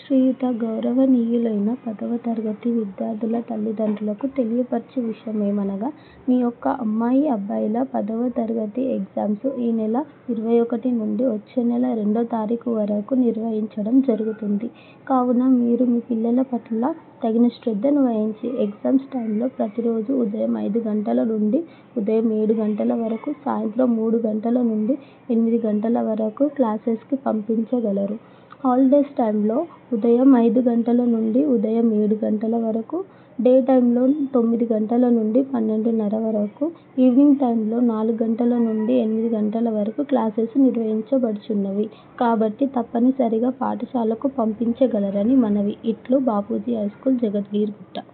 శ్రీయుత గౌరవనీయులైన పదవ తరగతి విద్యార్థుల తల్లిదండ్రులకు తెలియపరచు విషయమేమనగా మీ యొక్క అమ్మాయి అబ్బాయిల పదవ తరగతి ఎగ్జామ్స్ ఈ నెల ఇరవై ఒకటి నుండి వచ్చే నెల రెండో తారీఖు వరకు నిర్వహించడం జరుగుతుంది కావున మీరు మీ పిల్లల పట్ల తగిన శ్రద్ధను వహించి ఎగ్జామ్స్ టైంలో ప్రతిరోజు ఉదయం ఐదు గంటల నుండి ఉదయం ఏడు గంటల వరకు సాయంత్రం మూడు గంటల నుండి ఎనిమిది గంటల వరకు క్లాసెస్కి పంపించగలరు హాలిడేస్ టైంలో ఉదయం ఐదు గంటల నుండి ఉదయం ఏడు గంటల వరకు డే టైంలో తొమ్మిది గంటల నుండి పన్నెండున్నర వరకు ఈవినింగ్ టైంలో నాలుగు గంటల నుండి ఎనిమిది గంటల వరకు క్లాసెస్ నిర్వహించబడుచున్నవి కాబట్టి తప్పనిసరిగా పాఠశాలకు పంపించగలరని మనవి ఇట్లు బాపూజీ హై స్కూల్ జగద్గిరిగుట్ట